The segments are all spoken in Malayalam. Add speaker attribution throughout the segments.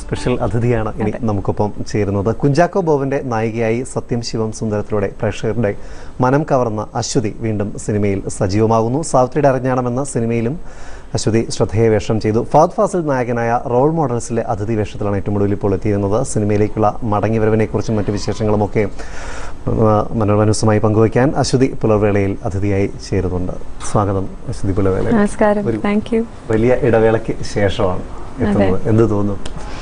Speaker 1: സ്പെഷ്യൽ അതിഥിയാണ് ഇനി നമുക്കൊപ്പം ചേരുന്നത് കുഞ്ചാക്കോ ബോബന്റെ നായികയായി സത്യം ശിവം സുന്ദരത്തിലൂടെ പ്രേക്ഷകരുടെ മനം കവർന്ന അശ്വതി വീണ്ടും സിനിമയിൽ സജീവമാകുന്നു സാവിത്രിയുടെ അരഞ്ഞാണം എന്ന സിനിമയിലും അശ്വതി ശ്രദ്ധേയ വേഷം ചെയ്തു ഫാദ് ഫാസിൽ നായകനായ റോൾ മോഡൽസിലെ അതിഥി വേഷത്തിലാണ് ഏറ്റവും ഒടുവിൽ ഇപ്പോൾ എത്തിയിരുന്നത് സിനിമയിലേക്കുള്ള മടങ്ങിവരവിനെക്കുറിച്ചും മറ്റു വിശേഷങ്ങളുമൊക്കെ ആ, മനോരമ ന്യൂസുമായി പങ്കുവയ്ക്കാൻ അശ്വതി പുലർവേളയിൽ അതിഥിയായി ചേരുന്നുണ്ട് സ്വാഗതം അശ്വതി പുലർവേളയിൽ
Speaker 2: നമസ്കാരം
Speaker 1: ഒരു
Speaker 2: താങ്ക് യു
Speaker 1: വലിയ ഇടവേളയ്ക്ക് ശേഷമാണ് എത്തുന്നത് എന്ത് തോന്നുന്നു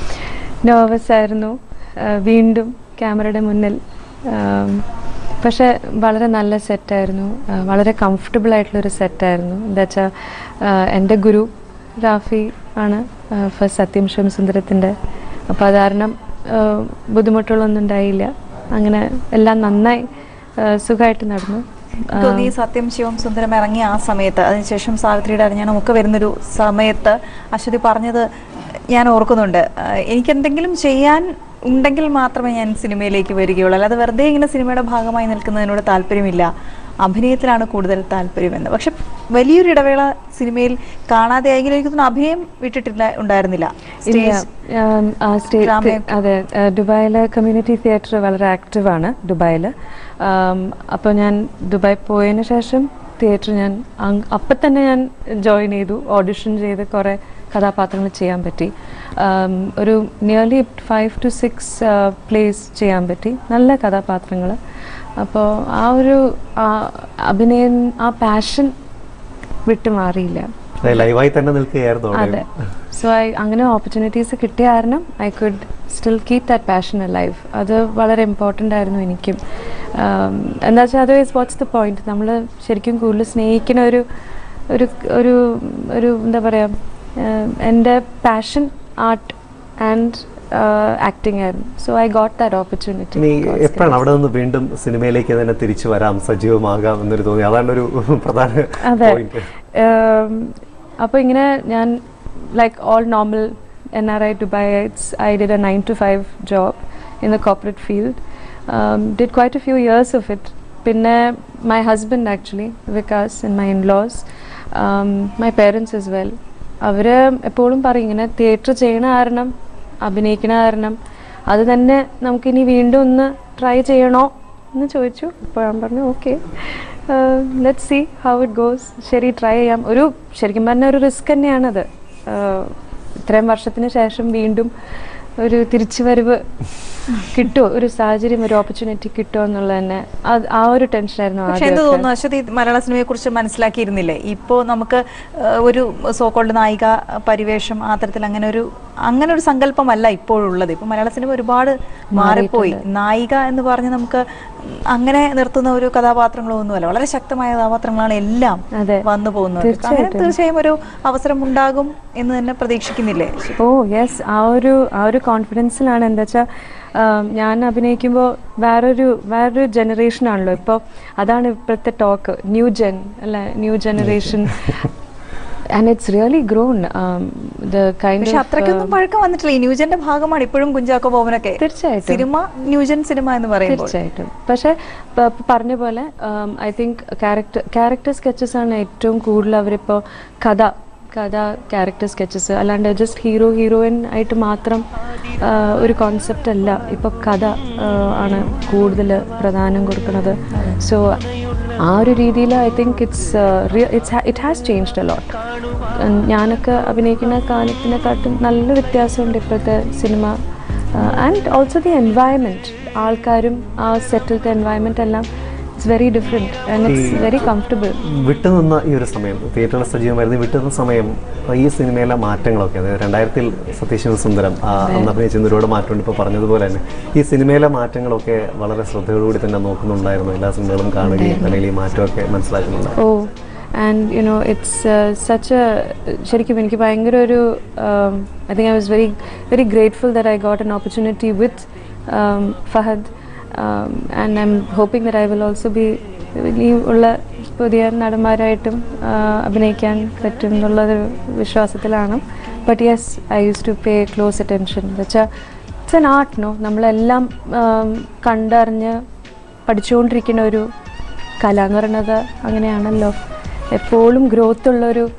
Speaker 2: നെർവസ് ആയിരുന്നു ആ, വീണ്ടും ക്യാമറയുടെ മുന്നിൽ ആം, പക്ഷെ വളരെ നല്ല സെറ്റായിരുന്നു വളരെ കംഫർട്ടബിൾ ആയിട്ടുള്ളൊരു സെറ്റായിരുന്നു എന്താ വെച്ചാൽ എൻ്റെ ഗുരു റാഫി ആണ് ഫസ്റ്റ് സത്യം ശിവം സുന്ദരത്തിൻ്റെ അപ്പോൾ അത് കാരണം ആ, ബുദ്ധിമുട്ടുകളൊന്നും ഉണ്ടായില്ല അങ്ങനെ എല്ലാം നന്നായി സുഖമായിട്ട് നടന്നു ആ,
Speaker 3: തോന്നി സത്യം ശിവം സുന്ദരം ഇറങ്ങിയ ആ സമയത്ത് അതിനുശേഷം സാവിത്രിയുടെ അരഞ്ഞാണം ഒക്കെ വരുന്നൊരു സമയത്ത് അശ്വതി പറഞ്ഞത് ഞാൻ ഓർക്കുന്നുണ്ട് ആ, എനിക്ക് എന്തെങ്കിലും ചെയ്യാൻ ഉണ്ടെങ്കിൽ മാത്രമേ ഞാൻ സിനിമയിലേക്ക് വരികയുള്ളൂ അല്ലാതെ വെറുതെ ഇങ്ങനെ സിനിമയുടെ ഭാഗമായി നിൽക്കുന്നതിനോട് താല്പര്യമില്ല അഭിനയത്തിലാണ് കൂടുതൽ താല്പര്യമെന്ന് പക്ഷെ വലിയൊരു ഇടവേള സിനിമയിൽ കാണാതെ ആയെങ്കിലും എനിക്ക് തോന്നുന്നു അഭിനയം വിട്ടിട്ടില്ല ഉണ്ടായിരുന്നില്ല
Speaker 2: ഇല്ല
Speaker 3: സ്റ്റേജ്
Speaker 2: ആം, ആ സ്റ്റേ-
Speaker 3: ഡ്രാമയും-
Speaker 2: അതെ ആ, ദുബായിലെ കമ്മ്യൂണിറ്റി തിയേറ്റർ വളരെ ആക്റ്റീവാണ് ദുബായിൽ അപ്പോൾ ഞാൻ ദുബായ് പോയതിന് ശേഷം തിയേറ്റർ ഞാൻ അങ്- അപ്പം തന്നെ ഞാൻ ജോയിൻ ചെയ്തു ഓഡിഷൻ ചെയ്ത് കുറേ കഥാപാത്രങ്ങൾ ചെയ്യാൻ പറ്റി ആം, ഒരു nearly five to six place ചെയ്യാൻ പറ്റി നല്ല കഥാപാത്രങ്ങൾ അപ്പോൾ ആ ഒരു ആ, അഭിനയം ആ പാഷൻ വിട്ടു മാറിയില്ല
Speaker 1: അതായത് ലൈവായി തന്നെ നിൽക്കുകയായിരുന്നു
Speaker 2: അതെ
Speaker 1: അവിടെ
Speaker 2: സോ ഐ അങ്ങനെ ഓപ്പർച്യൂണിറ്റീസ് കിട്ടിയ കാരണം I could still keep that passion a life അത് വളരെ ഇമ്പോർട്ടൻ്റ് ആയിരുന്നു എനിക്കും Um, എന്താ വെച്ചാൽ അതർവൈസ് വാട്ട്സ് ദ പോയിന്റ് നമ്മൾ ശരിക്കും കൂടുതൽ സ്നേഹിക്കുന്ന ഒരു ഒരു ഒരു ഒരു എന്താ പറയുക എൻ്റെ പാഷൻ ആർട്ട് ആൻഡ് ആക്ടിങ് ആയിരുന്നു സോ ഐ ഗോട്ട് ദാറ്റ്
Speaker 1: ഇനി
Speaker 2: ഓപ്പർച്യൂണിറ്റി
Speaker 1: എപ്പോഴാണ് അവിടെ നിന്ന് വീണ്ടും സിനിമയിലേക്ക് തന്നെ തിരിച്ചു വരാം സജീവമാകാം എന്നൊരു തോന്നി അതാണ് ഒരു പ്രധാന
Speaker 2: അതെ
Speaker 1: പോയിന്റ്
Speaker 2: അപ്പോൾ ഇങ്ങനെ ഞാൻ like all normal N R I Dubai I did a nine to five job in the corporate field did quite a few years of it പിന്നെ my husband actually Vikas and my in-laws my parents is well അവർ എപ്പോഴും പറയും ഇങ്ങനെ തിയേറ്റർ ചെയ്യണ കാരണം അഭിനയിക്കണ കാരണം അത് തന്നെ നമുക്കിനി വീണ്ടും ഒന്ന് ട്രൈ ചെയ്യണോ എന്ന് ചോദിച്ചു അപ്പോൾ ഞാൻ പറഞ്ഞു okay let see how it goes ശരി ട്രൈ ചെയ്യാം ഒരു ശരിക്കും പറഞ്ഞ ഒരു റിസ്ക് തന്നെയാണത് Uh, ഇത്രയും വർഷത്തിന് ശേഷം വീണ്ടും ഒരു തിരിച്ചുവരവ് കിട്ടുമോ ഒരു സാഹചര്യം ഒരു ഓപ്പർച്യൂണിറ്റി കിട്ടുമോ എന്നുള്ളത് തന്നെ അത് ആ ഒരു ടെൻഷനായിരുന്നു
Speaker 3: പക്ഷെ എന്ത്
Speaker 2: ആദ്യമൊക്കെ.
Speaker 3: തോന്നുന്നു അശ്വതി മലയാള സിനിമയെ കുറിച്ച് മനസ്സിലാക്കിയിരുന്നില്ലേ ഇപ്പോ നമുക്ക് ഏഹ്, ഒരു സോക്കോൾഡ് നായിക പരിവേഷം ആ തരത്തിൽ അങ്ങനെ ഒരു അങ്ങനെ ഒരു സങ്കല്പമല്ല ഇപ്പോഴുള്ളത് ഇപ്പൊ മലയാള സിനിമ ഒരുപാട് മാറിപ്പോയി നായിക എന്ന് പറഞ്ഞ് നമുക്ക് അങ്ങനെ നിർത്തുന്ന ഒരു കഥാപാത്രങ്ങളോ ഒന്നുമല്ല വളരെ ശക്തമായ കഥാപാത്രങ്ങളാണ് എല്ലാം
Speaker 2: അതെ.
Speaker 3: വന്നു പോകുന്നത് അങ്ങനെ
Speaker 2: തീർച്ചയായിട്ടും.
Speaker 3: തീർച്ചയായും ഒരു അവസരം ഉണ്ടാകും എന്ന് തന്നെ പ്രതീക്ഷിക്കുന്നില്ലേ
Speaker 2: ഓ യെസ് ആ ഒരു ആ ഒരു കോൺഫിഡൻസിലാണ് എന്താ വെച്ചാൽ ഞാൻ അഭിനയിക്കുമ്പോൾ വേറൊരു വേറൊരു ജനറേഷൻ ആണല്ലോ ഇപ്പോൾ അതാണ് ഇപ്പോഴത്തെ ടോക്ക് ന്യൂ ജെൻ അല്ല new generation and it's really grown the kind
Speaker 3: പക്ഷെ അത്രയ്ക്കൊന്നും പഴക്കം വന്നിട്ടില്ല ഈ ന്യൂജന്റെ ഭാഗമാണ് ഇപ്പോഴും കുഞ്ചാക്കോ ബോബനൊക്കെ
Speaker 2: തീർച്ചയായിട്ടും.
Speaker 3: സിനിമ ന്യൂജൻ സിനിമ എന്ന് പറയുമ്പോൾ
Speaker 2: തീർച്ചയായിട്ടും പക്ഷേ പ- പ- പറഞ്ഞ പോലെ I think character character sketches ആണ് ഏറ്റവും കൂടുതൽ അവരിപ്പോൾ കഥ കഥ ക്യാരക്ടർ സ്കെച്ചസ് അല്ലാണ്ട് ജസ്റ്റ് ഹീറോ ഹീറോയിൻ ആയിട്ട് മാത്രം ആ, ഒരു കോൺസെപ്റ്റ് അല്ല ഇപ്പോൾ കഥ ആ, ആണ് കൂടുതൽ പ്രധാനം കൊടുക്കുന്നത് സോ ആ ഒരു രീതിയിൽ I think it's it's it has changed a lot ഞാനൊക്കെ അഭിനയിക്കുന്ന കാലത്തിനെക്കാട്ടും നല്ല വ്യത്യാസമുണ്ട് ഇപ്പോഴത്തെ cinema and also the environment ആൾക്കാരും ആ സെറ്റിലത്തെ എൻവയൺമെൻറ്റ് എല്ലാം it's very different and it's very comfortable
Speaker 1: വിട്ടുനിന്ന ഈ ഒരു സമയം തിയേറ്ററിൽ സജീവമായിരുന്നു വിട്ടുനിന്ന സമയം ഈ സിനിമയിലെ മാറ്റങ്ങളൊക്കെ അതായത് രണ്ടായിരത്തിൽ സതീശ് സുന്ദരം ആ, അന്ന് അഭിനയിച്ചിരുന്ന ഒരുപാട് മാറ്റമുണ്ട് ഇപ്പോൾ പറഞ്ഞതുപോലെ തന്നെ ഈ സിനിമയിലെ മാറ്റങ്ങളൊക്കെ വളരെ ശ്രദ്ധയോടുകൂടി തന്നെ നോക്കുന്നുണ്ടായിരുന്നു എല്ലാ സിനിമകളും കാണുകയും അല്ലെങ്കിൽ ഈ മാറ്റമൊക്കെ മനസ്സിലാക്കുന്നുണ്ടായിരുന്നു
Speaker 2: oh and you know it's such a ശരിക്കും എനിക്ക് ഭയങ്കര ഒരു I think I was very very grateful that I got an opportunity with Fahad and I am hoping that I will also be ഈ ഉള്ള പുതിയ നടന്മാരായിട്ടും ആ, അഭിനയിക്കാൻ പറ്റും എന്നുള്ളൊരു വിശ്വാസത്തിലാണ് but yes I use to pay close attention എന്ന് വെച്ചാൽ ഇറ്റ്സ് എൻ ആർട്ട് നോ നമ്മളെല്ലാം ആം, കണ്ടറിഞ്ഞ് പഠിച്ചുകൊണ്ടിരിക്കുന്ന ഒരു കല എന്ന് പറയുന്നത് അങ്ങനെയാണല്ലോ എപ്പോഴും ഗ്രോത്ത് ഉള്ളൊരു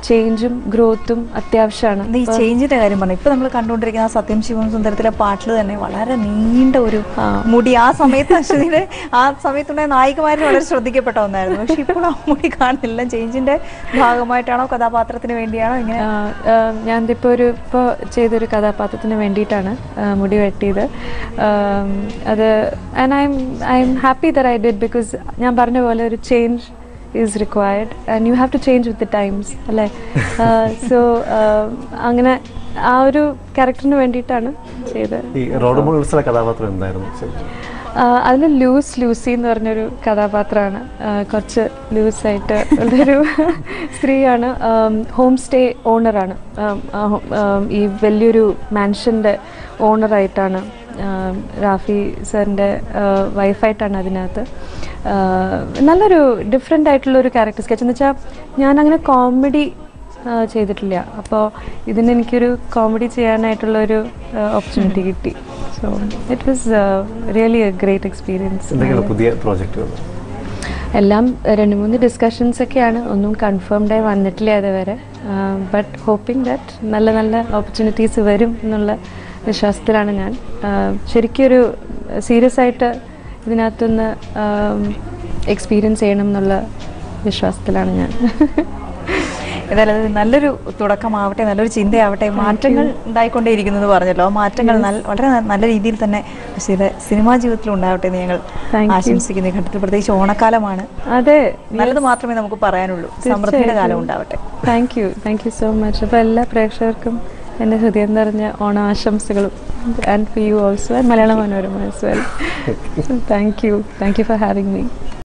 Speaker 2: ചേഞ്ചും ഗ്രോത്തും അത്യാവശ്യമാണ്
Speaker 3: ഈ ചേഞ്ചിന്റെ കാര്യം പറഞ്ഞു ഇപ്പൊ നമ്മൾ കണ്ടുകൊണ്ടിരിക്കുന്ന ആ സത്യം ശിവം സുന്ദരത്തിലെ പാട്ടിൽ തന്നെ വളരെ നീണ്ട ഒരു
Speaker 2: ആ.
Speaker 3: മുടി ആ സമയത്ത് അശ്വതിയുടെ ആ സമയത്തുണ്ടായ നായികമാരിൽ വളരെ ശ്രദ്ധിക്കപ്പെട്ട ഒന്നായിരുന്നു പക്ഷെ ഇപ്പോൾ ആ മുടി കാണുന്നില്ല ചേഞ്ചിന്റെ ഭാഗമായിട്ടാണോ കഥാപാത്രത്തിന് വേണ്ടിയാണോ ഇങ്ങനെ
Speaker 2: ഞാനിപ്പോൾ ഒരു ഇപ്പോൾ ചെയ്തൊരു കഥാപാത്രത്തിന് വേണ്ടിയിട്ടാണ് ആ, മുടി വെട്ടിയത് ആം, അത് and I am I am happy that I did because ഞാൻ പറഞ്ഞ പോലെ ഒരു change is required and you have to change with the times അല്ലേ സോ അങ്ങനെ ആ ഒരു ക്യാരക്ടറിന് വേണ്ടിയിട്ടാണ് ചെയ്തത്
Speaker 1: ഈ റോഡ് മോൾസിലെ കഥാപാത്രം എന്തായിരുന്നു ശരിക്കും
Speaker 2: അതിൽ ലൂസ് ലൂസി എന്ന് പറഞ്ഞൊരു കഥാപാത്രമാണ് ആ, കുറച്ച് ലൂസായിട്ട് ഉള്ളൊരു സ്ത്രീയാണ് ഹോം സ്റ്റേ ഓണറാണ് ഈ വലിയൊരു മാൻഷൻ്റെ ഓണറായിട്ടാണ് റാഫി സാറിൻ്റെ വൈഫായിട്ടാണ് അതിനകത്ത് ആ, നല്ലൊരു ഡിഫറെൻ്റ് ആയിട്ടുള്ള ഒരു ക്യാരക്ടർ സ്കെച്ച് എന്ന് വെച്ചാൽ ഞാൻ അങ്ങനെ കോമഡി ആ, ചെയ്തിട്ടില്ല അപ്പോൾ ഇതിന് എനിക്കൊരു കോമഡി ചെയ്യാനായിട്ടുള്ള ഒരു ഓപ്പർച്യൂണിറ്റി കിട്ടി so it was really a great experience
Speaker 1: എന്തൊക്കെയാണ് പുതിയ പ്രോജക്റ്റുകൾ
Speaker 2: എല്ലാം രണ്ട് മൂന്ന് ഡിസ്കഷൻസ് ഒക്കെയാണ് ഒന്നും കൺഫേംഡ് ആയി വന്നിട്ടില്ല അതുവരെ ബട്ട് ഹോപ്പിംഗ് ദാറ്റ് നല്ല നല്ല ഓപ്പർച്യൂണിറ്റീസ് വരും എന്നുള്ള വിശ്വാസത്തിലാണ് ഞാൻ ആ, ശരിക്കും ഒരു സീരിയസ് ആയിട്ട് ഇതിനകത്തുനിന്ന് എക്സ്പീരിയൻസ് ചെയ്യണം എന്നുള്ള വിശ്വാസത്തിലാണ് ഞാൻ
Speaker 3: ഏതായാലും അത് നല്ലൊരു തുടക്കമാവട്ടെ നല്ലൊരു ചിന്തയാവട്ടെ മാറ്റങ്ങൾ ഉണ്ടായിക്കൊണ്ടേയിരിക്കുന്നു എന്ന് പറഞ്ഞല്ലോ ആ മാറ്റങ്ങൾ നല്ല- വളരെ ന- നല്ല രീതിയിൽ തന്നെ അശ്വതിയുടെ സിനിമാ ജീവിതത്തിൽ ഉണ്ടാവട്ടെ എന്ന് ഞങ്ങൾ
Speaker 2: Thank you.
Speaker 3: ആശംസിക്കുന്ന ഈ ഘട്ടത്തിൽ പ്രത്യേകിച്ച് ഓണക്കാലമാണ്
Speaker 2: അതെ
Speaker 3: നല്ലത് മാത്രമേ നമുക്ക് പറയാനുള്ളൂ സമൃദ്ധിയുടെ കാലം ഉണ്ടാവട്ടെ
Speaker 2: thank you thank you so much അപ്പോൾ എല്ലാ പ്രേക്ഷകർക്കും എൻ്റെ ഹൃദയം നിറഞ്ഞ ഓണാശംസകളും and for you also and Malayala Manorama as well thank you thank you for having me